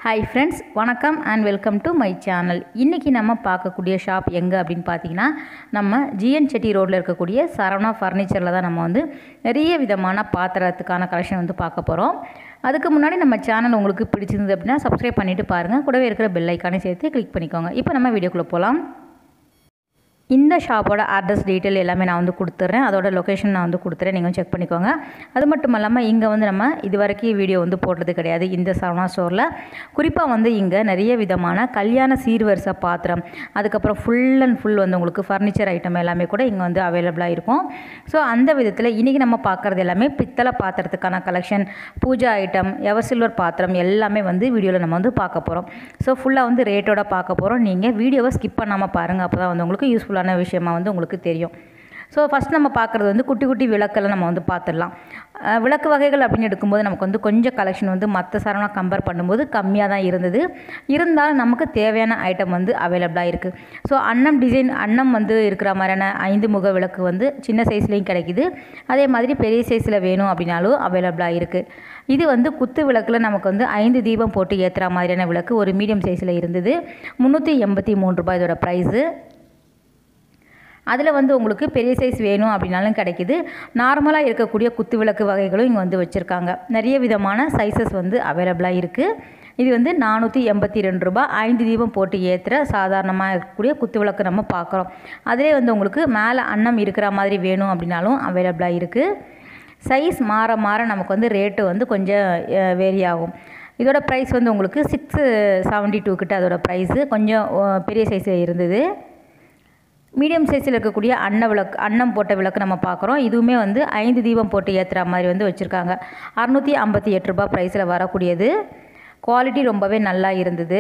hi friends வணக்கம் and welcome to my channel இன்றைக்கி நம்ம பார்க்கக்கூடிய ஷாப் எங்கே அப்படின்னு பார்த்தீங்கன்னா நம்ம ஜிஎன் செட்டி ரோட்டில் இருக்கக்கூடிய சரவணா ஃபர்னிச்சரில் தான் நம்ம வந்து நிறைய விதமான பாத்திரத்துக்கான கலெக்ஷன் வந்து பார்க்க போகிறோம் அதுக்கு முன்னாடி நம்ம சேனல் உங்களுக்கு பிடிச்சிருந்தது அப்படின்னா சப்ஸ்கிரைப் பண்ணிவிட்டு பாருங்கள் கூடவே இருக்கிற பெல் ஐக்கானே சேர்த்து கிளிக் பண்ணிக்கோங்க இப்போ நம்ம வீடியோக்குள்ளே போகலாம் இந்த ஷாப்போட அட்ரஸ் டீட்டெயில் எல்லாமே நான் வந்து கொடுத்துட்றேன் அதோட லொக்கேஷன் நான் வந்து கொடுத்துறேன் நீங்கள் செக் பண்ணிக்கோங்க அது மட்டும் இல்லாமல் இங்கே வந்து நம்ம இது வரைக்கும் வீடியோ வந்து போடுறது கிடையாது இந்த சரவணா ஸ்டோரில் குறிப்பாக வந்து இங்கே நிறைய விதமான கல்யாண சீர்வரிசை பாத்திரம் அதுக்கப்புறம் ஃபுல் அண்ட் ஃபுல் வந்து உங்களுக்கு ஃபர்னிச்சர் ஐட்டம் எல்லாமே கூட இங்கே வந்து அவைலபிளாக இருக்கும் ஸோ அந்த விதத்தில் இன்றைக்கி நம்ம பார்க்குறது எல்லாமே பித்தளை பாத்திரத்துக்கான collection pooja item ever silver பாத்திரம் எல்லாமே வந்து வீடியோவில் நம்ம வந்து பார்க்க போகிறோம் ஸோ ஃபுல்லாக வந்து ரேட்டோட பார்க்க போகிறோம் நீங்கள் வீடியோவை ஸ்கிப் பண்ணாமல் பாருங்கள் அப்போ தான் வந்து உங்களுக்கு யூஸ்ஃபுல்லான விஷயமா வந்து உங்களுக்கு தெரியும் ஸோ ஃபஸ்ட் நம்ம பார்க்குறது வந்து குட்டி குட்டி விளக்கெல்லாம் நம்ம வந்து பார்த்துடலாம் அஹ் விளக்கு வகைகள் அப்படின்னு எடுக்கும்போது நமக்கு வந்து கொஞ்சம் கலெக்ஷன் வந்து மற்ற சரவணா கம்பேர் பண்ணும்போது கம்மியாக தான் இருந்தது இருந்தாலும் நமக்கு தேவையான ஐட்டம் வந்து அவைலபிளாக இருக்குது ஸோ அன்னம் டிசைன் அன்னம் வந்து இருக்கிற மாதிரியான ஐந்து முக விளக்கு வந்து சின்ன சைஸ்லேயும் கிடைக்குது அதே மாதிரி பெரிய சைஸில் வேணும் அப்படின்னாலும் அவைலபிளாக இருக்குது இது வந்து குத்து விளக்கில் நமக்கு வந்து ஐந்து தீபம் போட்டு ஏற்றுற மாதிரியான விளக்கு ஒரு மீடியம் சைஸில் இருந்தது முந்நூற்றி எண்பத்தி மூணு ரூபாய் இதோட ப்ரைஸு அதில் வந்து உங்களுக்கு பெரிய சைஸ் வேணும் அப்படின்னாலும் கிடைக்குது நார்மலாக இருக்கக்கூடிய குத்து விளக்கு வகைகளும் இங்கே வந்து வச்சுருக்காங்க நிறைய விதமான சைஸஸ் வந்து அவைலபிளாக இருக்குது இது வந்து நானூற்றி எண்பத்தி ரெண்டு ரூபாய் ஐந்து தீபம் போட்டு ஏற்றுற சாதாரணமாக இருக்கக்கூடிய குத்து விளக்கு நம்ம பார்க்குறோம் அதிலே வந்து உங்களுக்கு மேலே அன்னம் இருக்கிற மாதிரி வேணும் அப்படின்னாலும் அவைலபிளாக இருக்குது சைஸ் மாற மாற நமக்கு வந்து ரேட்டு வந்து கொஞ்சம் வேரி ஆகும் இதோட ப்ரைஸ் வந்து உங்களுக்கு சிக்ஸ் செவன்ட்டி டூ கிட்ட அதோட ப்ரைஸு கொஞ்சம் பெரிய சைஸில் இருந்தது மீடியம் சைஸில் இருக்கக்கூடிய அன்ன விளக்கு அன்னம் போட்ட விளக்கு நம்ம பார்க்குறோம் இதுவுமே வந்து ஐந்து தீபம் போட்டு ஏற்றுற மாதிரி வந்து வச்சுருக்காங்க அறநூற்றி ஐம்பத்தி எட்டு ரூபா ப்ரைஸில் வரக்கூடியது குவாலிட்டி ரொம்பவே நல்லா இருந்தது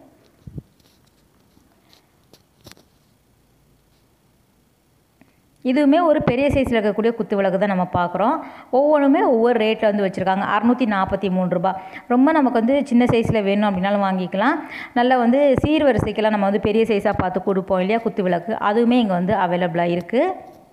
இதுவுமே ஒரு பெரிய சைஸில் இருக்கக்கூடிய குத்து விளக்கு தான் நம்ம பார்க்குறோம் ஒவ்வொன்றுமே ஒவ்வொரு ரேட்டில் வந்து வச்சுருக்காங்க அறநூற்றி நாற்பத்தி மூணு ரூபா ரொம்ப நமக்கு வந்து சின்ன சைஸில் வேணும் அப்படின்னாலும் வாங்கிக்கலாம் நல்லா வந்து சீர்வரிசைக்கெல்லாம் நம்ம வந்து பெரிய சைஸாக பார்த்து கொடுப்போம் இல்லையா குத்து விளக்கு அதுவுமே இங்கே வந்து அவைலபிளாக இருக்குது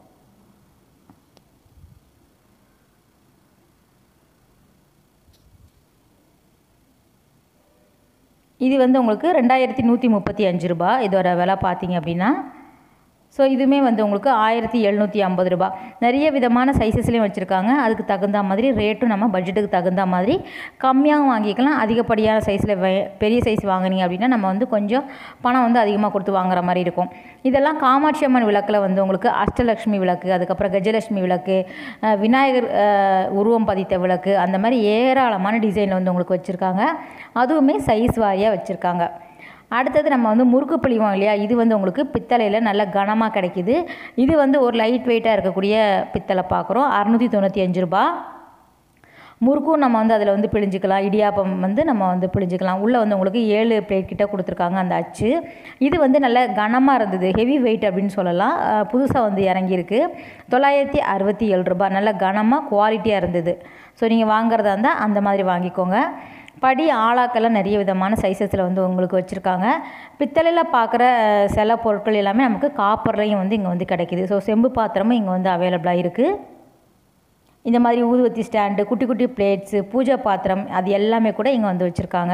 இது வந்து உங்களுக்கு ரெண்டாயிரத்தி நூற்றி முப்பத்தி அஞ்சு ரூபா இதோட விலை பார்த்தீங்க அப்படின்னா ஸோ இதுவுமே வந்து உங்களுக்கு ஆயிரத்தி எழுநூற்றி ஐம்பது ரூபா நிறைய விதமான சைஸஸ்லேயும் வச்சுருக்காங்க அதுக்கு தகுந்த மாதிரி ரேட்டும் நம்ம பட்ஜெட்டுக்கு தகுந்த மாதிரி கம்மியாகவும் வாங்கிக்கலாம் அதிகப்படியான சைஸில் பெரிய சைஸ் வாங்கினீங்க அப்படின்னா நம்ம வந்து கொஞ்சம் பணம் வந்து அதிகமாக கொடுத்து வாங்குற மாதிரி இருக்கும் இதெல்லாம் காமாட்சி அம்மன் விளக்கில் வந்து உங்களுக்கு அஷ்டலக்ஷ்மி விளக்கு அதுக்கப்புறம் கஜலட்சுமி விளக்கு விநாயகர் உருவம் பதித்த விளக்கு அந்த மாதிரி ஏராளமான டிசைனில் வந்து உங்களுக்கு வச்சுருக்காங்க அதுவுமே சைஸ் வாரியாக வச்சுருக்காங்க அடுத்தது நம்ம வந்து முறுக்கு பிழிவோம் இல்லையா இது வந்து உங்களுக்கு பித்தளையில் நல்ல கனமாக கிடைக்கிது இது வந்து ஒரு லைட் வெயிட்டாக இருக்கக்கூடிய பித்தளை பார்க்குறோம் அறநூற்றி தொண்ணூற்றி அஞ்சு ரூபா முறுக்கும் நம்ம வந்து அதில் வந்து பிழிஞ்சிக்கலாம் இடியாப்பம் வந்து நம்ம வந்து பிழிஞ்சிக்கலாம் உள்ளே வந்து உங்களுக்கு ஏழு பிளேட் கிட்ட கொடுத்துருக்காங்க அந்த அச்சு இது வந்து நல்ல கனமாக இருந்தது ஹெவி வெயிட் அப்படின்னு சொல்லலாம் புதுசாக வந்து இறங்கியிருக்கு தொள்ளாயிரத்தி அறுபத்தி ஏழு ரூபாய் நல்ல கனமாக குவாலிட்டியாக இருந்தது ஸோ நீங்கள் வாங்குறதா இருந்தால் அந்த மாதிரி வாங்கிக்கோங்க படி ஆளாக்கெல்லாம் நிறைய விதமான சைஸஸில் வந்து உங்களுக்கு வச்சுருக்காங்க பித்தளையில் பார்க்குற சில பொருட்கள் எல்லாமே நமக்கு காப்பர்லையும் வந்து இங்கே வந்து கிடைக்கிது ஸோ செம்பு பாத்திரமும் இங்கே வந்து அவைலபிளாக இருக்குது இந்த மாதிரி ஊதுவத்தி ஸ்டாண்டு குட்டி குட்டி பிளேட்ஸு பூஜை பாத்திரம் அது எல்லாமே கூட இங்கே வந்து வச்சுருக்காங்க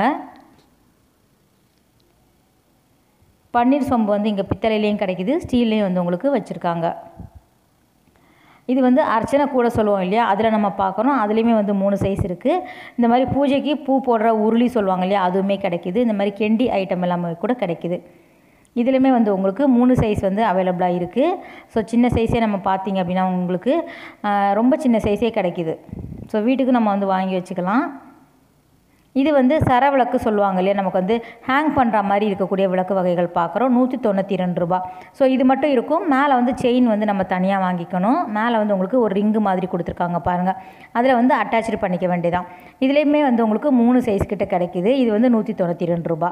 பன்னீர் சொம்பு வந்து இங்கே பித்தளையிலையும் கிடைக்கிது ஸ்டீல்லையும் வந்து உங்களுக்கு வச்சுருக்காங்க இது வந்து அர்ச்சனை கூட சொல்லுவோம் இல்லையா அதில் நம்ம பார்க்குறோம் அதுலேயுமே வந்து மூணு சைஸ் இருக்குது இந்த மாதிரி பூஜைக்கு பூ போடுற உருளி சொல்லுவாங்க இல்லையா அதுவுமே கிடைக்கிது இந்த மாதிரி கெண்டி ஐட்டம் எல்லாமே கூட கிடைக்கிது இதுலேயுமே வந்து உங்களுக்கு மூணு சைஸ் வந்து அவைலபிளாக இருக்குது ஸோ சின்ன சைஸே நம்ம பார்த்திங்க அப்படின்னா உங்களுக்கு ரொம்ப சின்ன சைஸே கிடைக்கிது ஸோ வீட்டுக்கு நம்ம வந்து வாங்கி வச்சுக்கலாம் இது வந்து சர விளக்கு சொல்லுவாங்க இல்லையா நமக்கு வந்து ஹேங் பண்ணுற மாதிரி இருக்கக்கூடிய விளக்கு வகைகள் பார்க்குறோம் நூற்றி தொண்ணூற்றி ரெண்டு ரூபா ஸோ இது மட்டும் இருக்கும் மேலே வந்து செயின் வந்து நம்ம தனியாக வாங்கிக்கணும் மேலே வந்து உங்களுக்கு ஒரு ரிங்கு மாதிரி கொடுத்துருக்காங்க பாருங்கள் அதில் வந்து அட்டாச்சு பண்ணிக்க வேண்டியதான் இதுலேயுமே வந்து உங்களுக்கு மூணு சைஸ் கிட்ட கிடைக்கிது இது வந்து நூற்றி தொண்ணூற்றி ரெண்டு ரூபா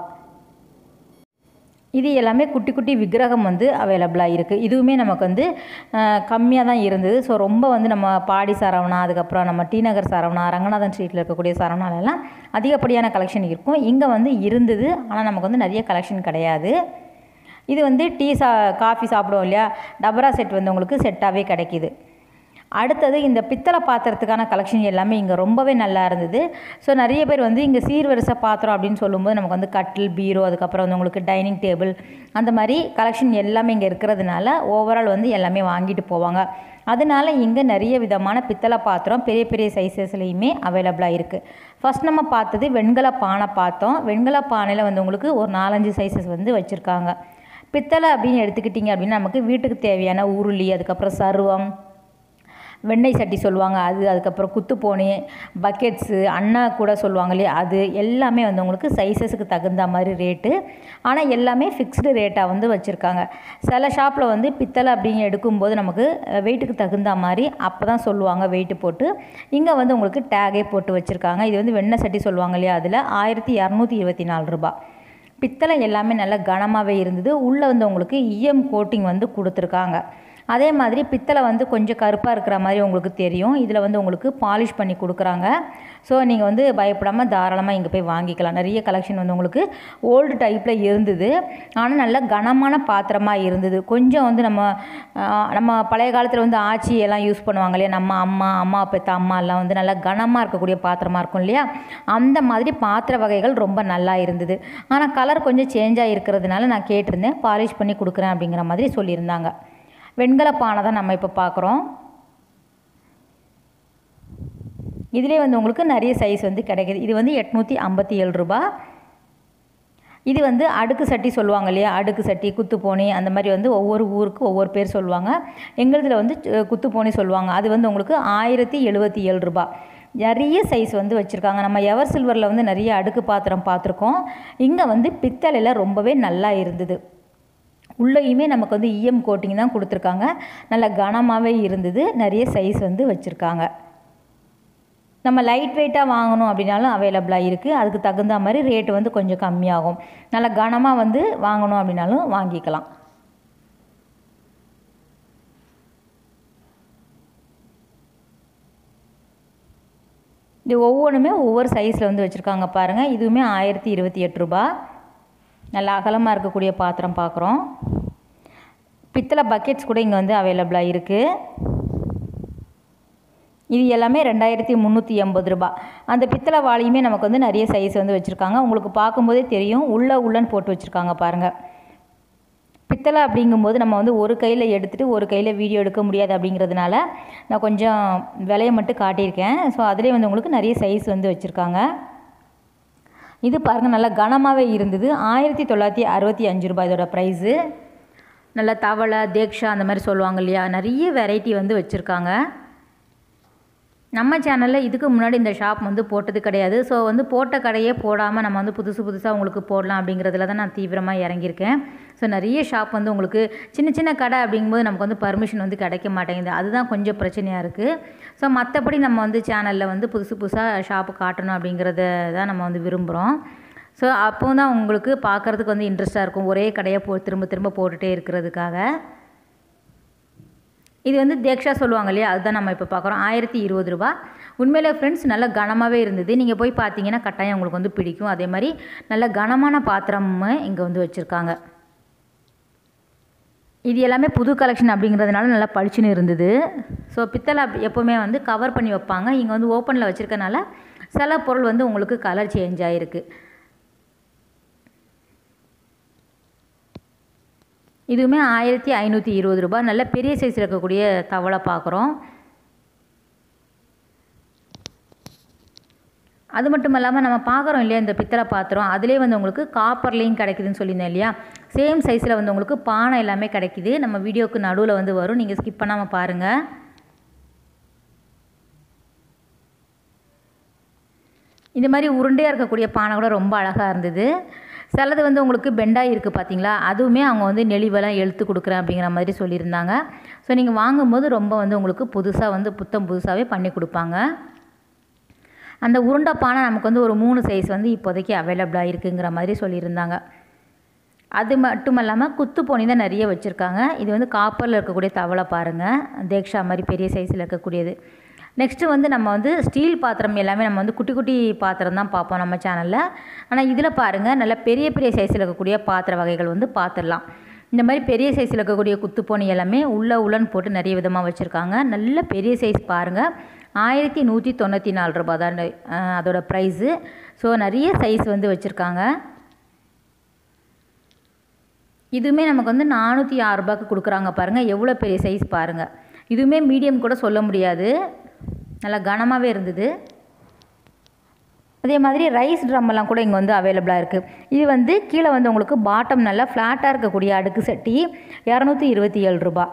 இது எல்லாமே குட்டி குட்டி விக்கிரகம் வந்து அவைலபிளாக இருக்குது இதுவுமே நமக்கு வந்து கம்மியாக தான் இருந்தது ஸோ ரொம்ப வந்து நம்ம பாடி சரவணா அதுக்கப்புறம் நம்ம டி நகர் சரவணா ரங்கநாதன் ஸ்ட்ரீட்டில் இருக்கக்கூடிய சரவணாலெல்லாம் அதிகப்படியான கலெக்ஷன் இருக்கும் இங்கே வந்து இருந்தது ஆனால் நமக்கு வந்து நிறைய கலெக்ஷன் கிடையாது இது வந்து டீ சா காஃபி சாப்பிடுவோம் இல்லையா டபரா செட் வந்து உங்களுக்கு செட்டாகவே கிடைக்கிது அடுத்தது இந்த பித்தளை பாத்திரத்துக்கான கலெக்ஷன் எல்லாமே இங்கே ரொம்பவே நல்லா இருந்தது ஸோ நிறைய பேர் வந்து இங்கே சீர்வரிசை பாத்திரம் அப்படின்னு சொல்லும்போது நமக்கு வந்து கட்டில் பீரோ அதுக்கப்புறம் வந்து உங்களுக்கு டைனிங் டேபிள் அந்த மாதிரி கலெக்ஷன் எல்லாமே இங்கே இருக்கிறதுனால ஓவரால் வந்து எல்லாமே வாங்கிட்டு போவாங்க அதனால இங்கே நிறைய விதமான பித்தளை பாத்திரம் பெரிய பெரிய சைஸஸ்லேயுமே அவைலபிளாக இருக்குது ஃபஸ்ட் நம்ம பார்த்தது வெண்கல பானை பார்த்தோம் வெண்கல பானையில் வந்து உங்களுக்கு ஒரு நாலஞ்சு சைஸஸ் வந்து வச்சுருக்காங்க பித்தளை அப்படின்னு எடுத்துக்கிட்டிங்க அப்படின்னா நமக்கு வீட்டுக்கு தேவையான உருளி அதுக்கப்புறம் சருவம் வெண்ணெய் சட்டி சொல்லுவாங்க அது அதுக்கப்புறம் குத்துப்போனி பக்கெட்ஸு அண்ணா கூட சொல்லுவாங்க இல்லையா அது எல்லாமே வந்து உங்களுக்கு சைஸஸுக்கு தகுந்த மாதிரி ரேட்டு ஆனால் எல்லாமே ஃபிக்ஸ்டு ரேட்டாக வந்து வச்சுருக்காங்க சில ஷாப்பில் வந்து பித்தளை அப்படின்னு எடுக்கும்போது நமக்கு வெயிட்டுக்கு தகுந்த மாதிரி அப்போ தான் சொல்லுவாங்க வெயிட்டு போட்டு இங்கே வந்து உங்களுக்கு டேகே போட்டு வச்சுருக்காங்க இது வந்து வெண்ணெய் சட்டி சொல்லுவாங்க இல்லையா அதில் ஆயிரத்தி இரநூத்தி இருபத்தி நாலு ரூபாய் பித்தளை எல்லாமே நல்லா கனமாகவே இருந்தது உள்ளே வந்து உங்களுக்கு இஎம் கோட்டிங் வந்து கொடுத்துருக்காங்க அதே மாதிரி பித்தளை வந்து கொஞ்சம் கருப்பாக இருக்கிற மாதிரி உங்களுக்கு தெரியும் இதில் வந்து உங்களுக்கு பாலிஷ் பண்ணி கொடுக்குறாங்க ஸோ நீங்கள் வந்து பயப்படாமல் தாராளமாக இங்கே போய் வாங்கிக்கலாம் நிறைய கலெக்ஷன் வந்து உங்களுக்கு ஓல்டு டைப்பில் இருந்தது ஆனால் நல்ல கனமான பாத்திரமாக இருந்தது கொஞ்சம் வந்து நம்ம நம்ம பழைய காலத்தில் வந்து ஆச்சி எல்லாம் யூஸ் பண்ணுவாங்க இல்லையா நம்ம அம்மா அம்மா பெத்த அம்மா எல்லாம் வந்து நல்லா கனமாக இருக்கக்கூடிய பாத்திரமாக இருக்கும் இல்லையா அந்த மாதிரி பாத்திர வகைகள் ரொம்ப நல்லா இருந்தது ஆனால் கலர் கொஞ்சம் சேஞ்சாக இருக்கிறதுனால நான் கேட்டிருந்தேன் பாலிஷ் பண்ணி கொடுக்குறேன் அப்படிங்கிற மாதிரி சொல்லியிருந்தாங்க வெண்கல பானை தான் நம்ம இப்போ பார்க்குறோம் இதிலே வந்து உங்களுக்கு நிறைய சைஸ் வந்து கிடைக்கிது இது வந்து எட்நூற்றி ஐம்பத்தி ஏழு ரூபா இது வந்து அடுக்கு சட்டி சொல்லுவாங்க இல்லையா அடுக்கு சட்டி குத்துப்போனி அந்த மாதிரி வந்து ஒவ்வொரு ஊருக்கு ஒவ்வொரு பேர் சொல்லுவாங்க எங்களுதில் வந்து குத்துப்போனி சொல்லுவாங்க அது வந்து உங்களுக்கு ஆயிரத்தி எழுபத்தி ஏழு ரூபா நிறைய சைஸ் வந்து வச்சுருக்காங்க நம்ம எவர் சில்வரில் வந்து நிறைய அடுக்கு பாத்திரம் பார்த்துருக்கோம் இங்கே வந்து பித்தளையில் ரொம்பவே நல்லா இருந்தது உள்ளேயுமே நமக்கு வந்து இஎம் கோட்டிங் தான் கொடுத்துருக்காங்க நல்ல கனமாகவே இருந்தது நிறைய சைஸ் வந்து வச்சுருக்காங்க நம்ம லைட் வெயிட்டாக வாங்கணும் அப்படின்னாலும் அவைலபிளாக இருக்குது அதுக்கு தகுந்த மாதிரி ரேட்டு வந்து கொஞ்சம் கம்மியாகும் நல்ல கனமாக வந்து வாங்கணும் அப்படின்னாலும் வாங்கிக்கலாம் இது ஒவ்வொன்றுமே ஒவ்வொரு சைஸில் வந்து வச்சுருக்காங்க பாருங்கள் இதுவுமே ஆயிரத்தி இருபத்தி எட்டு ரூபா நல்ல அகலமாக இருக்கக்கூடிய பாத்திரம் பார்க்குறோம் பித்தளை பக்கெட்ஸ் கூட இங்கே வந்து அவைலபிளாக இருக்குது இது எல்லாமே ரெண்டாயிரத்தி முந்நூற்றி எண்பது ரூபா அந்த பித்தளை வாளியுமே நமக்கு வந்து நிறைய சைஸ் வந்து வச்சுருக்காங்க உங்களுக்கு பார்க்கும்போதே தெரியும் உள்ளே உள்ளன்னு போட்டு வச்சுருக்காங்க பாருங்கள் பித்தளை அப்படிங்கும்போது நம்ம வந்து ஒரு கையில் எடுத்துகிட்டு ஒரு கையில் வீடியோ எடுக்க முடியாது அப்படிங்கிறதுனால நான் கொஞ்சம் விலையை மட்டும் காட்டியிருக்கேன் ஸோ அதிலே வந்து உங்களுக்கு நிறைய சைஸ் வந்து வச்சுருக்காங்க இது பாருங்கள் நல்லா கனமாகவே இருந்தது ஆயிரத்தி தொள்ளாயிரத்தி அறுபத்தி அஞ்சு ரூபாய் இதோட ப்ரைஸு நல்லா தவளை தேக்ஷா அந்த மாதிரி சொல்லுவாங்க இல்லையா நிறைய வெரைட்டி வந்து வச்சுருக்காங்க நம்ம சேனலில் இதுக்கு முன்னாடி இந்த ஷாப் வந்து போட்டது கிடையாது ஸோ வந்து போட்ட கடையே போடாமல் நம்ம வந்து புதுசு புதுசாக உங்களுக்கு போடலாம் அப்படிங்கிறதுல தான் நான் தீவிரமாக இறங்கியிருக்கேன் ஸோ நிறைய ஷாப் வந்து உங்களுக்கு சின்ன சின்ன கடை அப்படிங்கும்போது நமக்கு வந்து பர்மிஷன் வந்து கிடைக்க மாட்டேங்குது அதுதான் கொஞ்சம் பிரச்சனையாக இருக்குது ஸோ மற்றபடி நம்ம வந்து சேனலில் வந்து புதுசு புதுசாக ஷாப்பு காட்டணும் அப்படிங்கிறத தான் நம்ம வந்து விரும்புகிறோம் ஸோ அப்போ தான் உங்களுக்கு பார்க்குறதுக்கு வந்து இன்ட்ரெஸ்ட்டாக இருக்கும் ஒரே கடையை போ திரும்ப திரும்ப போட்டுகிட்டே இருக்கிறதுக்காக இது வந்து தேக்ஷா சொல்லுவாங்க இல்லையா அதுதான் நம்ம இப்போ பார்க்குறோம் ஆயிரத்தி இருபது ரூபா உண்மையிலே ஃப்ரெண்ட்ஸ் நல்ல கனமாகவே இருந்தது நீங்கள் போய் பார்த்தீங்கன்னா கட்டாயம் உங்களுக்கு வந்து பிடிக்கும் அதே மாதிரி நல்ல கனமான பாத்திரமும் இங்கே வந்து வச்சுருக்காங்க இது எல்லாமே புது கலெக்ஷன் அப்படிங்கிறதுனால நல்லா பளிச்சுன்னு இருந்தது ஸோ பித்தளை எப்போவுமே வந்து கவர் பண்ணி வைப்பாங்க இங்கே வந்து ஓப்பனில் வச்சுருக்கனால சில பொருள் வந்து உங்களுக்கு கலர் சேஞ்ச் ஆகிருக்கு இதுவுமே ஆயிரத்தி ஐநூற்றி இருபது ரூபாய் நல்ல பெரிய சைஸில் இருக்கக்கூடிய தவளை பார்க்குறோம் அது மட்டும் இல்லாமல் நம்ம பார்க்குறோம் இல்லையா இந்த பித்தளை பாத்திரம் அதிலே வந்து உங்களுக்கு காப்பர்லேயும் கிடைக்குதுன்னு சொல்லியிருந்தேன் இல்லையா சேம் சைஸில் வந்து உங்களுக்கு பானை எல்லாமே கிடைக்குது நம்ம வீடியோவுக்கு நடுவில் வந்து வரும் நீங்கள் ஸ்கிப் பண்ணாமல் பாருங்கள் இந்த மாதிரி உருண்டையாக இருக்கக்கூடிய பானை கூட ரொம்ப அழகாக இருந்தது சிலது வந்து உங்களுக்கு பெண்டாக இருக்குது பார்த்தீங்களா அதுவுமே அவங்க வந்து நெளிவெல்லாம் எழுத்து கொடுக்குறேன் அப்படிங்கிற மாதிரி சொல்லியிருந்தாங்க ஸோ நீங்கள் வாங்கும்போது ரொம்ப வந்து உங்களுக்கு புதுசாக வந்து புத்தம் புதுசாகவே பண்ணி கொடுப்பாங்க அந்த உருண்டை பானை நமக்கு வந்து ஒரு மூணு சைஸ் வந்து இப்போதைக்கு அவைலபிளாக இருக்குங்கிற மாதிரி சொல்லியிருந்தாங்க அது மட்டும் இல்லாமல் குத்து போனி தான் நிறைய வச்சுருக்காங்க இது வந்து காப்பரில் இருக்கக்கூடிய தவளை பாருங்கள் தேக்ஷா மாதிரி பெரிய சைஸில் இருக்கக்கூடியது நெக்ஸ்ட்டு வந்து நம்ம வந்து ஸ்டீல் பாத்திரம் எல்லாமே நம்ம வந்து குட்டி குட்டி பாத்திரம் தான் பார்ப்போம் நம்ம சேனலில் ஆனால் இதில் பாருங்கள் நல்ல பெரிய பெரிய சைஸில் இருக்கக்கூடிய பாத்திர வகைகள் வந்து பார்த்துடலாம் இந்த மாதிரி பெரிய சைஸில் இருக்கக்கூடிய குத்துப்போனி எல்லாமே உள்ள உள்ளன்னு போட்டு நிறைய விதமாக வச்சுருக்காங்க நல்ல பெரிய சைஸ் பாருங்கள் ஆயிரத்தி நூற்றி தொண்ணூற்றி நாலு ரூபா தான் அஹ், அதோட ப்ரைஸு ஸோ நிறைய சைஸ் வந்து வச்சுருக்காங்க இதுவுமே நமக்கு வந்து நானூற்றி ஆறு ரூபாய்க்கு கொடுக்குறாங்க பாருங்கள் எவ்வளோ பெரிய சைஸ் பாருங்கள் இதுவுமே மீடியம் கூட சொல்ல முடியாது நல்லா கனமாகவே இருந்தது அதே மாதிரி ரைஸ் ட்ரம் எல்லாம் கூட இங்கே வந்து அவைலபிளாக இருக்குது இது வந்து கீழே வந்து உங்களுக்கு பாட்டம் நல்லா ஃப்ளாட்டாக இருக்கக்கூடிய அடுக்கு சட்டி இரநூத்தி இருபத்தி ஏழு ரூபா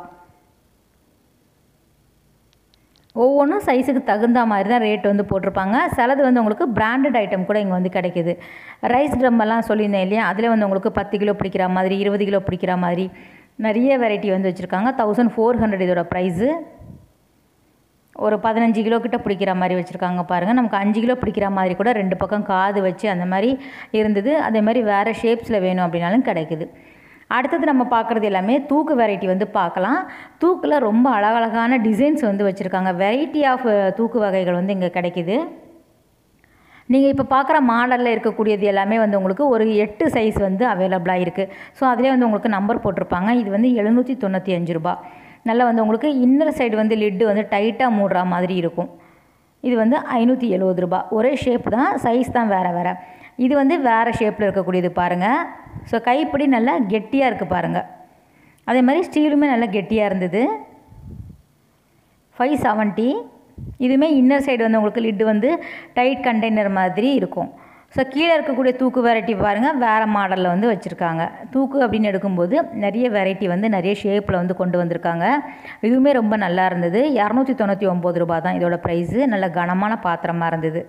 ஒவ்வொன்றும் சைஸுக்கு தகுந்த மாதிரி தான் ரேட் வந்து போட்டிருப்பாங்க சிலது வந்து உங்களுக்கு பிராண்டட் ஐட்டம் கூட இங்கே வந்து கிடைக்குது ரைஸ் ட்ரம் எல்லாம் சொல்லியிருந்தேன் இல்லையா அதில் வந்து உங்களுக்கு பத்து கிலோ பிடிக்கிற மாதிரி இருபது கிலோ பிடிக்கிற மாதிரி நிறைய வெரைட்டி வந்து வச்சுருக்காங்க தௌசண்ட் ஃபோர் ஹண்ட்ரட் இதோட ப்ரைஸு ஒரு பதினஞ்சு கிலோ கிட்ட பிடிக்கிற மாதிரி வச்சுருக்காங்க பாருங்கள் நமக்கு அஞ்சு கிலோ பிடிக்கிற மாதிரி கூட ரெண்டு பக்கம் காது வச்சு அந்த மாதிரி இருந்தது அதே மாதிரி வேறு ஷேப்ஸில் வேணும் அப்படின்னாலும் கிடைக்குது அடுத்தது நம்ம பார்க்குறது எல்லாமே தூக்கு வெரைட்டி வந்து பார்க்கலாம் தூக்கில் ரொம்ப அழகழகான டிசைன்ஸ் வந்து வச்சுருக்காங்க வெரைட்டி ஆஃப் தூக்கு வகைகள் வந்து இங்கே கிடைக்குது நீங்கள் இப்போ பார்க்குற மாடலில் இருக்கக்கூடியது எல்லாமே வந்து உங்களுக்கு ஒரு எட்டு சைஸ் வந்து அவைலபிளாக இருக்குது ஸோ அதிலே வந்து உங்களுக்கு நம்பர் போட்டிருப்பாங்க இது வந்து எழுநூற்றி தொண்ணூற்றி அஞ்சு ரூபா நல்லா வந்து உங்களுக்கு இன்னர் சைடு வந்து லிட்டு வந்து டைட்டாக மூடுற மாதிரி இருக்கும் இது வந்து ஐநூற்றி எழுபது ரூபா ஒரே ஷேப் தான் சைஸ் தான் வேறு வேறு இது வந்து வேறு ஷேப்பில் இருக்கக்கூடியது பாருங்கள் ஸோ கைப்பிடி நல்லா கெட்டியாக இருக்குது பாருங்கள் அதே மாதிரி ஸ்டீலுமே நல்லா கெட்டியாக இருந்தது ஃபைவ் செவன்ட்டி இதுவுமே இன்னர் சைடு வந்து உங்களுக்கு லிட்டு வந்து டைட் கண்டெய்னர் மாதிரி இருக்கும் ஸோ கீழே இருக்கக்கூடிய தூக்கு வெரைட்டி பாருங்கள் வேறு மாடலில் வந்து வச்சுருக்காங்க தூக்கு அப்படின்னு எடுக்கும்போது நிறைய வெரைட்டி வந்து நிறைய ஷேப்பில் வந்து கொண்டு வந்திருக்காங்க இதுவுமே ரொம்ப நல்லா இருந்தது இரநூத்தி தொண்ணூற்றி ஒம்பது ரூபா தான் இதோட ப்ரைஸு நல்ல கனமான பாத்திரமாக இருந்தது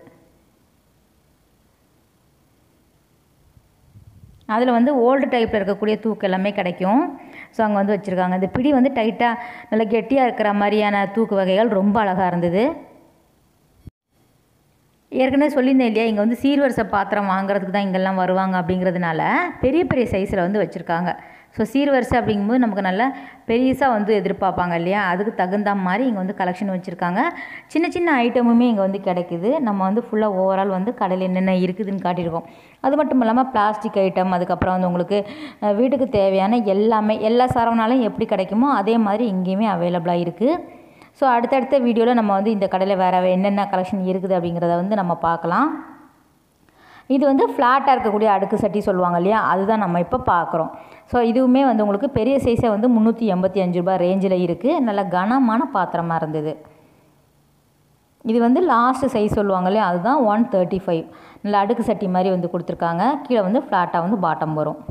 அதில் வந்து ஓல்டு டைப்பில் இருக்கக்கூடிய தூக்கு எல்லாமே கிடைக்கும் ஸோ அங்கே வந்து வச்சுருக்காங்க இந்த பிடி வந்து டைட்டாக நல்லா கெட்டியாக இருக்கிற மாதிரியான தூக்கு வகைகள் ரொம்ப அழகாக இருந்தது ஏற்கனவே சொல்லியிருந்தேன் இல்லையா இங்கே வந்து சீர்வரிசை பாத்திரம் வாங்குறதுக்கு தான் இங்கெல்லாம் வருவாங்க அப்படிங்கிறதுனால பெரிய பெரிய சைஸில் வந்து வச்சுருக்காங்க ஸோ சீர்வரிசை அப்படிங்கும்போது நமக்கு நல்ல பெருசாக வந்து எதிர்பார்ப்பாங்க இல்லையா அதுக்கு தகுந்த மாதிரி இங்கே வந்து கலெக்ஷன் வச்சுருக்காங்க சின்ன சின்ன ஐட்டமுமே இங்கே வந்து கிடைக்குது நம்ம வந்து ஃபுல்லாக ஓவரால் வந்து கடையில் என்னென்ன இருக்குதுன்னு காட்டியிருக்கோம் அது மட்டும் இல்லாமல் பிளாஸ்டிக் ஐட்டம் அதுக்கப்புறம் வந்து உங்களுக்கு அஹ், வீட்டுக்கு தேவையான எல்லாமே எல்லா சரவணாலும் எப்படி கிடைக்குமோ அதே மாதிரி இங்கேயுமே அவைலபிளாக இருக்குது ஸோ அடுத்தடுத்த வீடியோவில் நம்ம வந்து இந்த கடையில் வேறு என்னென்ன கலெக்ஷன் இருக்குது அப்படிங்கிறத வந்து நம்ம பார்க்கலாம் இது வந்து ஃப்ளாட்டாக இருக்கக்கூடிய அடுக்கு சட்டி சொல்லுவாங்க இல்லையா அதுதான் நம்ம இப்போ பார்க்குறோம் ஸோ இதுவுமே வந்து உங்களுக்கு பெரிய சைஸே வந்து முந்நூற்றி எண்பத்தி அஞ்சு ரூபாய் ரேஞ்சில் இருக்குது நல்ல கனமான பாத்திரமாக இருந்தது இது வந்து லாஸ்ட் சைஸ் சொல்லுவாங்க இல்லையா அதுதான் ஒன் தேர்ட்டி ஃபைவ் நல்ல அடுக்கு சட்டி மாதிரி வந்து கொடுத்துருக்காங்க கீழே வந்து ஃப்ளாட்டாக வந்து பாட்டம் வரும்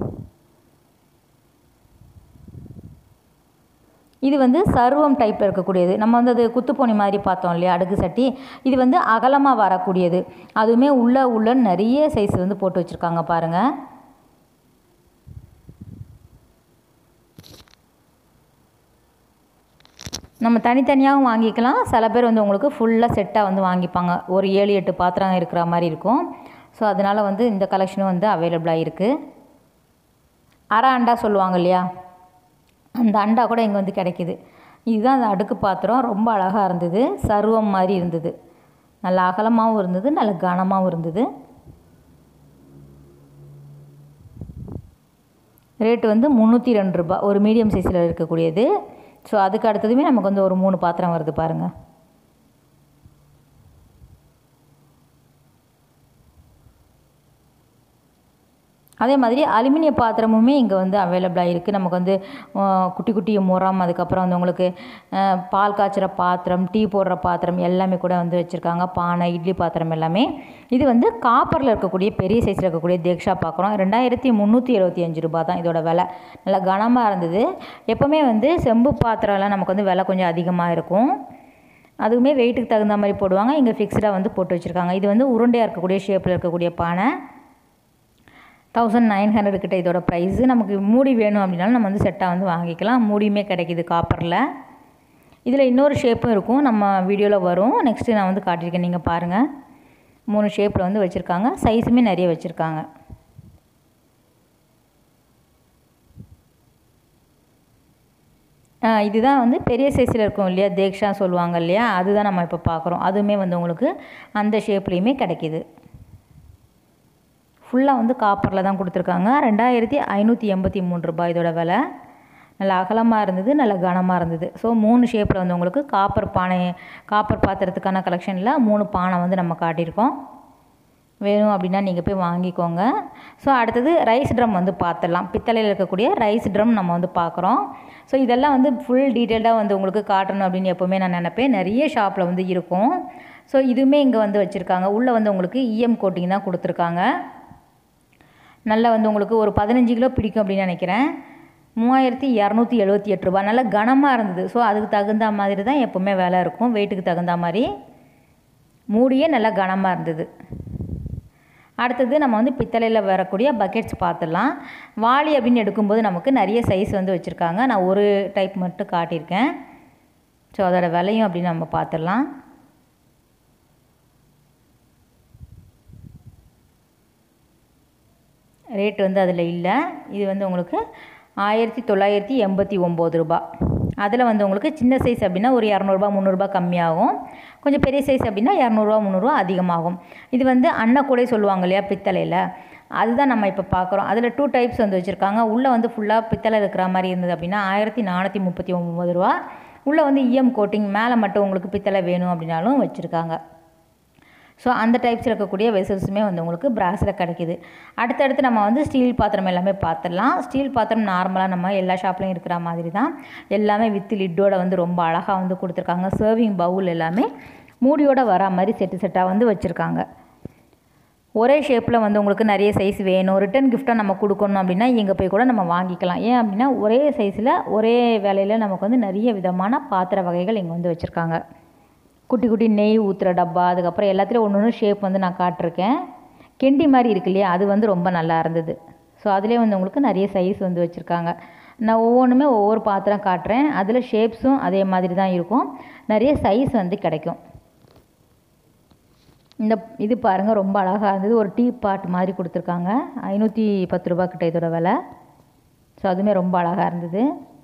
இது வந்து சர்வம் டைப்பில் இருக்கக்கூடியது நம்ம வந்து அது குத்துப்போனி மாதிரி பார்த்தோம் இல்லையா அடுக்கு சட்டி இது வந்து அகலமாக வரக்கூடியது அதுவுமே உள்ள உள்ள நிறைய சைஸ் வந்து போட்டு வச்சுருக்காங்க பாருங்கள் நம்ம தனித்தனியாகவும் வாங்கிக்கலாம் சில பேர் வந்து உங்களுக்கு ஃபுல்லாக செட்டாக வந்து வாங்கிப்பாங்க ஒரு ஏழு எட்டு பாத்திரம் இருக்கிற மாதிரி இருக்கும் ஸோ அதனால் வந்து இந்த கலெக்ஷனும் வந்து அவைலபிளாக இருக்குது அரை அண்டா சொல்லுவாங்க இல்லையா அந்த அண்டா கூட இங்கே வந்து கிடைக்கிது இதுதான் அந்த அடுக்கு பாத்திரம் ரொம்ப அழகாக இருந்தது சருவம் மாதிரி இருந்தது நல்ல அகலமாகவும் இருந்தது நல்ல கனமாகவும் இருந்தது ரேட்டு வந்து முந்நூற்றி ரெண்டு ரூபா ஒரு மீடியம் சைஸில் இருக்கக்கூடியது ஸோ அதுக்கு அடுத்ததுமே நமக்கு வந்து ஒரு மூணு பாத்திரம் வருது பாருங்கள் அதே மாதிரி அலுமினிய பாத்திரமுமே இங்கே வந்து அவைலபிளாக இருக்குது நமக்கு வந்து அஹ், குட்டி குட்டி முறம் அதுக்கப்புறம் வந்து உங்களுக்கு அஹ், பால் காய்ச்சுற பாத்திரம் டீ போடுற பாத்திரம் எல்லாமே கூட வந்து வச்சுருக்காங்க பானை இட்லி பாத்திரம் எல்லாமே இது வந்து காப்பரில் இருக்கக்கூடிய பெரிய சைஸில் இருக்கக்கூடிய தேக்ஷா பார்க்குறோம் ரெண்டாயிரத்தி முந்நூற்றி எழுபத்தி அஞ்சு ரூபா தான் இதோட விலை நல்லா கனமாக இருந்தது எப்போவுமே வந்து செம்பு பாத்திரம்லாம் நமக்கு வந்து விலை கொஞ்சம் அதிகமாக இருக்கும் அதுவுமே வெயிட்டுக்கு தகுந்த மாதிரி போடுவாங்க இங்கே ஃபிக்ஸ்டாக வந்து போட்டு வச்சுருக்காங்க இது வந்து உருண்டையாக இருக்கக்கூடிய ஷேப்பில் இருக்கக்கூடிய பானை தௌசண்ட் நைன் ஹண்ட்ரட் கிட்ட இதோட ப்ரைஸு நமக்கு மூடி வேணும் அப்படின்னாலும் நம்ம வந்து செட்டாக வந்து வாங்கிக்கலாம் மூடியுமே கிடைக்கிது காப்பரில் இதில் இன்னொரு ஷேப்பும் இருக்கும் நம்ம வீடியோவில் வரும் நெக்ஸ்ட்டு நான் வந்து காட்டியிருக்கேன் நீங்கள் பாருங்கள் மூணு ஷேப்பில் வந்து வச்சுருக்காங்க சைஸுமே நிறைய வச்சுருக்காங்க ஆ, இதுதான் வந்து பெரிய சைஸில் இருக்கும் இல்லையா தேக்ஷா சொல்லுவாங்க இல்லையா அதுதான் நம்ம இப்போ பார்க்குறோம் அதுவுமே வந்து உங்களுக்கு அந்த ஷேப்லேயுமே கிடைக்கிது ஃபுல்லாக வந்து காப்பரில் தான் கொடுத்துருக்காங்க ரெண்டாயிரத்தி ஐநூற்றி எண்பத்தி மூணு ரூபாய் இதோட விலை நல்ல அகலமாக இருந்தது நல்ல கனமாக இருந்தது ஸோ மூணு ஷேப்பில் வந்து உங்களுக்கு காப்பர் பானை காப்பர் பாத்திரத்துக்கான கலெக்ஷனில் மூணு பானை வந்து நம்ம காட்டியிருக்கோம் வேணும் அப்படின்னா நீங்கள் போய் வாங்கிக்கோங்க ஸோ அடுத்தது ரைஸ் ட்ரம் வந்து பார்த்துடலாம் பித்தளையில் இருக்கக்கூடிய ரைஸ் ட்ரம் நம்ம வந்து பார்க்குறோம் ஸோ இதெல்லாம் வந்து ஃபுல் டீட்டெயில்டாக வந்து உங்களுக்கு காட்டணும் அப்படின்னு எப்போவுமே நான் நினப்பேன் நிறைய ஷாப்பில் வந்து இருக்கும் ஸோ இதுவுமே இங்கே வந்து வச்சுருக்காங்க உள்ளே வந்து உங்களுக்கு இஎம் கோட்டிங் தான் கொடுத்துருக்காங்க நல்லா வந்து உங்களுக்கு ஒரு பதினஞ்சு கிலோ பிடிக்கும் அப்படின்னு நினைக்கிறேன் மூவாயிரத்தி இரநூத்தி எழுபத்தி எட்டு ரூபா நல்லா கனமாக இருந்தது ஸோ அதுக்கு தகுந்த மாதிரி தான் எப்போவுமே விலை இருக்கும் வெயிட்டுக்கு தகுந்த மாதிரி மூடியே நல்லா கனமாக இருந்தது அடுத்தது நம்ம வந்து பித்தளையில் வரக்கூடிய பக்கெட்ஸ் பார்த்துடலாம் வாளி அப்படின்னு எடுக்கும்போது நமக்கு நிறைய சைஸ் வந்து வச்சுருக்காங்க நான் ஒரு டைப் மட்டும் காட்டியிருக்கேன் ஸோ அதோட விலையும் அப்படின்னு நம்ம பார்த்துடலாம் ரேட் வந்து அதில் இல்லை இது வந்து உங்களுக்கு ஆயிரத்தி தொள்ளாயிரத்தி எண்பத்தி ஒம்பது ரூபா அதில் வந்து உங்களுக்கு சின்ன சைஸ் அப்படின்னா ஒரு இரநூறுபா முந்நூறுரூபா கம்மியாகும் கொஞ்சம் பெரிய சைஸ் அப்படின்னா இரநூறுவா முந்நூறுரூவா அதிகமாகும் இது வந்து அன்னக்கூடை சொல்லுவாங்க இல்லையா பித்தளையில் அதுதான் நம்ம இப்போ பார்க்குறோம் அதில் டூ டைப்ஸ் வந்து வச்சுருக்காங்க உள்ளே வந்து ஃபுல்லாக பித்தளை இருக்கிற மாதிரி இருந்தது அப்படின்னா ஆயிரத்தி நானூற்றி முப்பத்தி ஒம்பது ரூபா உள்ளே வந்து இஎம் கோட்டிங் மேலே மட்டும் உங்களுக்கு பித்தளை வேணும் அப்படின்னாலும் வச்சுருக்காங்க ஸோ அந்த டைப்ஸ் இருக்கக்கூடிய வெசல்ஸுமே வந்து உங்களுக்கு பிராஸில் கிடைக்கிது அடுத்தடுத்து நம்ம வந்து ஸ்டீல் பாத்திரம் எல்லாமே பார்த்துடலாம் ஸ்டீல் பாத்திரம் நார்மலாக நம்ம எல்லா ஷாப்லையும் இருக்கிற மாதிரி தான் எல்லாமே வித் லிட்டோட வந்து ரொம்ப அழகாக வந்து கொடுத்துருக்காங்க சர்விங் பவுல் எல்லாமே மூடியோட வரா மாதிரி செட்டு செட்டாக வந்து வச்சுருக்காங்க ஒரே ஷேப்பில் வந்து உங்களுக்கு நிறைய சைஸ் வேணும் ரிட்டன் கிஃப்ட்டாக நம்ம கொடுக்கணும் அப்படின்னா இங்கே போய் கூட நம்ம வாங்கிக்கலாம் ஏன் அப்படின்னா ஒரே சைஸில் ஒரே வேலையில் நமக்கு வந்து நிறைய விதமான பாத்திர வகைகள் இங்கே வந்து வச்சுருக்காங்க குட்டி குட்டி நெய் ஊற்றுற டப்பா அதுக்கப்புறம் எல்லாத்துலேயும் ஒன்று ஒன்று ஷேப் வந்து நான் காட்டிருக்கேன் கெண்டி மாதிரி இருக்கு இல்லையா அது வந்து ரொம்ப நல்லா இருந்தது ஸோ அதுலேயே வந்து உங்களுக்கு நிறைய சைஸ் வந்து வச்சுருக்காங்க நான் ஒவ்வொன்றுமே ஒவ்வொரு பாத்திரம் காட்டுறேன் அதில் ஷேப்ஸும் அதே மாதிரி தான் இருக்கும் நிறைய சைஸ் வந்து கிடைக்கும் இந்த இது பாருங்கள் ரொம்ப அழகாக இருந்தது ஒரு டீ பாட் மாதிரி கொடுத்துருக்காங்க ஐநூற்றி பத்து ரூபா கிட்ட இதோட விலை ஸோ அதுவுமே ரொம்ப அழகாக இருந்தது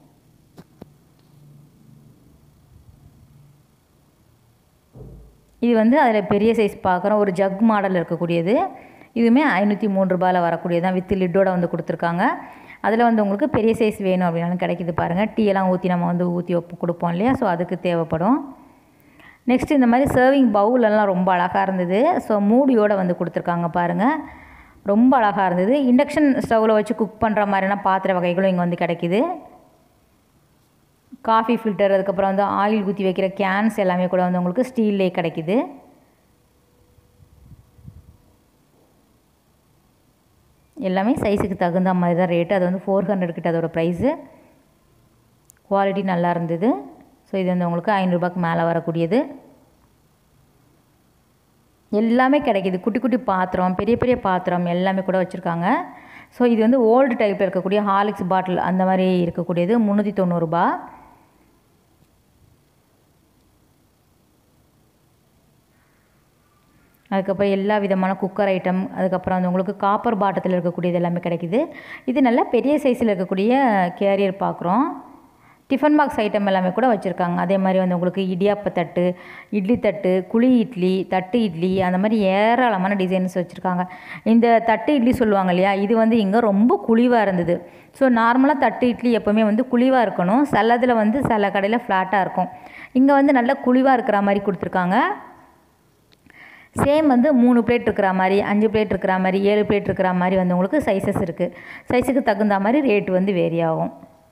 இது வந்து அதில் பெரிய சைஸ் பார்க்குறோம் ஒரு ஜக் மாடல் இருக்கக்கூடியது இதுவுமே ஐநூற்றி மூணு ரூபாயில் வரக்கூடியது தான் வித் லிட்டோட வந்து கொடுத்துருக்காங்க அதில் வந்து உங்களுக்கு பெரிய சைஸ் வேணும் அப்படின்னாலும் கிடைக்கிது பாருங்கள் டீ எல்லாம் ஊற்றி நம்ம வந்து ஊற்றி வைப்பு கொடுப்போம் இல்லையா ஸோ அதுக்கு தேவைப்படும் நெக்ஸ்ட் இந்த மாதிரி சர்விங் பவுலெல்லாம் ரொம்ப அழகாக இருந்தது ஸோ மூடியோடு வந்து கொடுத்துருக்காங்க பாருங்கள் ரொம்ப அழகாக இருந்தது இண்டக்ஷன் ஸ்டவ்வில் வச்சு குக் பண்ணுற மாதிரியான பாத்திர வகைகளும் இங்கே வந்து கிடைக்கிது காஃபி ஃபில்டர் அதுக்கப்புறம் வந்து ஆயில் ஊற்றி வைக்கிற கேன்ஸ் எல்லாமே கூட வந்து உங்களுக்கு ஸ்டீல்லே கிடைக்கிது எல்லாமே சைஸுக்கு தகுந்த மாதிரி தான் ரேட்டு அது வந்து ஃபோர் ஹண்ட்ரட் கிட்ட அதோட ப்ரைஸு குவாலிட்டி நல்லா இருந்தது ஸோ இது வந்து உங்களுக்கு ஐநூறுரூபாக்கு மேலே வரக்கூடியது எல்லாமே கிடைக்கிது குட்டி குட்டி பாத்திரம் பெரிய பெரிய பாத்திரம் எல்லாமே கூட வச்சுருக்காங்க ஸோ இது வந்து ஓல்டு டைப்பில் இருக்கக்கூடிய ஹாலிக்ஸ் பாட்டில் அந்த மாதிரி இருக்கக்கூடியது முந்நூற்றி தொண்ணூறுரூபா அதுக்கப்புறம் எல்லா விதமான குக்கர் ஐட்டம் அதுக்கப்புறம் வந்து உங்களுக்கு காப்பர் பாட்டத்தில் இருக்கக்கூடியது எல்லாமே கிடைக்கிது இது நல்லா பெரிய சைஸில் இருக்கக்கூடிய கேரியர் பார்க்குறோம் டிஃபன் பாக்ஸ் ஐட்டம் எல்லாமே கூட வச்சுருக்காங்க அதே மாதிரி வந்து உங்களுக்கு இடியாப்ப தட்டு இட்லி தட்டு குழி இட்லி தட்டு இட்லி அந்த மாதிரி ஏராளமான டிசைன்ஸ் வச்சுருக்காங்க இந்த தட்டு இட்லி சொல்லுவாங்க இல்லையா இது வந்து இங்கே ரொம்ப குழிவாக இருந்தது ஸோ நார்மலாக தட்டு இட்லி எப்போவுமே வந்து குழிவாக இருக்கணும் சிலதில் வந்து சில கடையில் ஃப்ளாட்டாக இருக்கும் இங்கே வந்து நல்லா குழிவாக இருக்கிற மாதிரி கொடுத்துருக்காங்க சேம் வந்து மூணு பிளேட் இருக்கிற மாதிரி அஞ்சு பிளேட் இருக்கிற மாதிரி ஏழு பிளேட் இருக்கிற மாதிரி வந்து உங்களுக்கு சைஸஸ் இருக்குது சைஸுக்கு தகுந்த மாதிரி ரேட் வந்து வேரி ஆகும்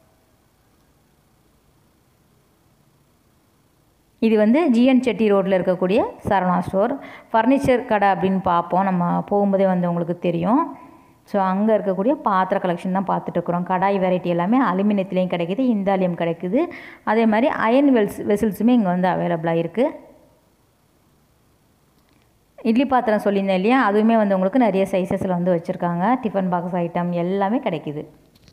இது வந்து ஜிஎன் செட்டி ரோட்டில் இருக்கக்கூடிய சரவணா ஸ்டோர் ஃபர்னிச்சர் கடை அப்படின்னு பார்ப்போம் நம்ம போகும்போதே வந்து உங்களுக்கு தெரியும் ஸோ அங்கே இருக்கக்கூடிய பாத்திர கலெக்ஷன் தான் பார்த்துட்ருக்குறோம் கடாய் வெரைட்டி எல்லாமே அலுமினியத்துலேயும் கிடைக்கிது இந்தாலியம் கிடைக்குது அதே மாதிரி அயன் வெல்ஸ் வெசில்ஸுமே இங்கே வந்து அவைலபிளாக இருக்குது இட்லி பாத்திரம் சொல்லியிருந்தேன் இல்லையா அதுவுமே வந்து உங்களுக்கு நிறைய சைஸஸில் வந்து வச்சுருக்காங்க டிஃபன் பாக்ஸ் ஐட்டம் எல்லாமே கிடைக்கிது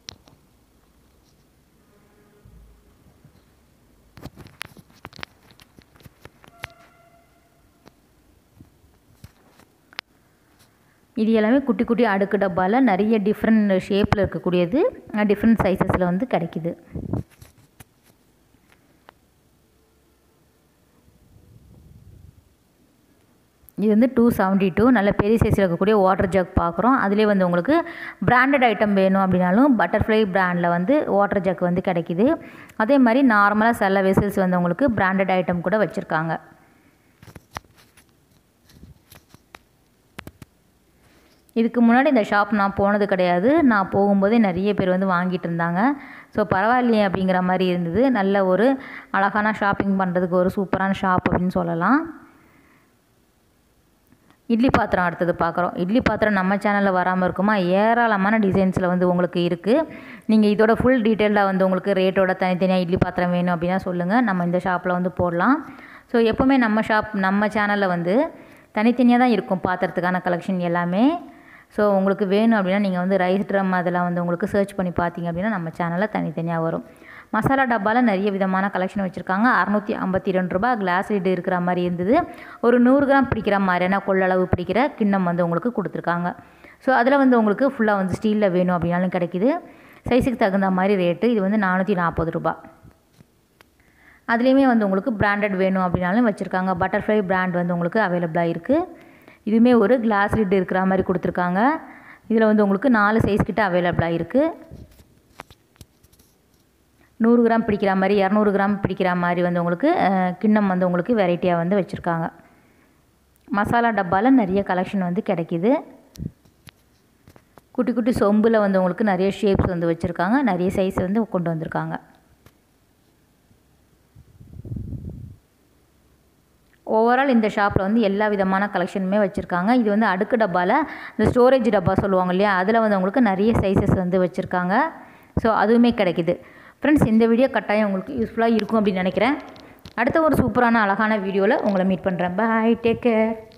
இது எல்லாமே குட்டி குட்டி அடுக்கு டப்பாவில் நிறைய டிஃப்ரெண்ட் ஷேப்பில் இருக்கக்கூடியது டிஃப்ரெண்ட் சைஸஸில் வந்து கிடைக்கிது இது வந்து டூ செவன்ட்டி டூ நல்ல பெரிய சைஸில் இருக்கக்கூடிய வாட்டர் ஜக் பார்க்குறோம் அதிலே வந்து உங்களுக்கு பிராண்டட் ஐட்டம் வேணும் அப்படின்னாலும் பட்டர்ஃப்ளை பிராண்டில் வந்து வாட்டர் ஜக் வந்து கிடைக்கிது அதே மாதிரி நார்மலாக சில வெசல்ஸ் வந்து உங்களுக்கு பிராண்டட் ஐட்டம் கூட வச்சுருக்காங்க இதுக்கு முன்னாடி இந்த ஷாப் நான் போனது கிடையாது நான் போகும்போதே நிறைய பேர் வந்து வாங்கிட்டு இருந்தாங்க ஸோ பரவாயில்லையே அப்படிங்கிற மாதிரி இருந்தது நல்ல ஒரு அழகான ஷாப்பிங் பண்ணுறதுக்கு ஒரு சூப்பரான ஷாப் அப்படின்னு சொல்லலாம் இட்லி பாத்திரம் அடுத்தது பார்க்குறோம் இட்லி பாத்திரம் நம்ம சேனலில் வராமல் இருக்குமா ஏராளமான டிசைன்ஸில் வந்து உங்களுக்கு இருக்குது நீங்கள் இதோட ஃபுல் டீட்டெயிலாக வந்து உங்களுக்கு ரேட்டோட தனித்தனியாக இட்லி பாத்திரம் வேணும் அப்படின்னா சொல்லுங்கள் நம்ம இந்த ஷாப்பில் வந்து போடலாம் ஸோ எப்போவுமே நம்ம ஷாப் நம்ம சேனலில் வந்து தனித்தனியாக தான் இருக்கும் பாத்திரத்துக்கான கலெக்ஷன் எல்லாமே ஸோ உங்களுக்கு வேணும் அப்படின்னா நீங்கள் வந்து ரைஸ் ட்ரம் அதெல்லாம் வந்து உங்களுக்கு சர்ச் பண்ணி பார்த்தீங்க அப்படின்னா நம்ம சேனலில் தனித்தனியாக வரும் மசாலா டப்பாவில் நிறைய விதமான கலெக்ஷன் வச்சுருக்காங்க அறநூற்றி ஐம்பத்தி ரெண்டு ரூபா கிளாஸ் லிட் இருக்கிற மாதிரி இருந்தது ஒரு நூறு கிராம் பிடிக்கிற மாதிரியான கொள்ளளவு பிடிக்கிற கிண்ணம் வந்து உங்களுக்கு கொடுத்துருக்காங்க ஸோ அதில் வந்து உங்களுக்கு ஃபுல்லாக வந்து ஸ்டீலில் வேணும் அப்படின்னாலும் கிடைக்கிது சைஸுக்கு தகுந்த மாதிரி ரேட்டு இது வந்து நானூற்றி நாற்பது ரூபா அதுலேயுமே வந்து உங்களுக்கு பிராண்டட் வேணும் அப்படின்னாலும் வச்சுருக்காங்க பட்டர்ஃப்ளை பிராண்ட் வந்து உங்களுக்கு அவைலபிளாக இருக்குது இதுவுமே ஒரு கிளாஸ் லிட் இருக்கிற மாதிரி கொடுத்துருக்காங்க இதில் வந்து உங்களுக்கு நாலு சைஸ் கிட்ட அவைலபிளாக இருக்குது நூறு கிராம் பிடிக்கிற மாதிரி இரநூறு கிராம் பிடிக்கிற மாதிரி வந்து உங்களுக்கு கிண்ணம் வந்து உங்களுக்கு வெரைட்டியாக வந்து வச்சுருக்காங்க மசாலா டப்பாவில் நிறைய கலெக்ஷன் வந்து கிடைக்கிது குட்டி குட்டி சொம்பில் வந்து உங்களுக்கு நிறைய ஷேப்ஸ் வந்து வச்சுருக்காங்க நிறைய சைஸ் வந்து கொண்டு வந்திருக்காங்க ஓவரால் இந்த ஷாப்பில் வந்து எல்லா விதமான கலெக்ஷனுமே வச்சுருக்காங்க இது வந்து அடுக்கு டப்பாவில் இந்த ஸ்டோரேஜ் டப்பா சொல்லுவாங்க இல்லையா அதில் வந்து உங்களுக்கு நிறைய சைஸஸ் வந்து வச்சுருக்காங்க ஸோ அதுவுமே கிடைக்கிது ஃப்ரெண்ட்ஸ் இந்த வீடியோ கட்டாயம் உங்களுக்கு யூஸ்ஃபுல்லாக இருக்கும் அப்படின்னு நினைக்கிறேன் அடுத்த ஒரு சூப்பரான அழகான வீடியோவில் உங்களை மீட் பண்ணுறேன் பாய் டேக் கேர்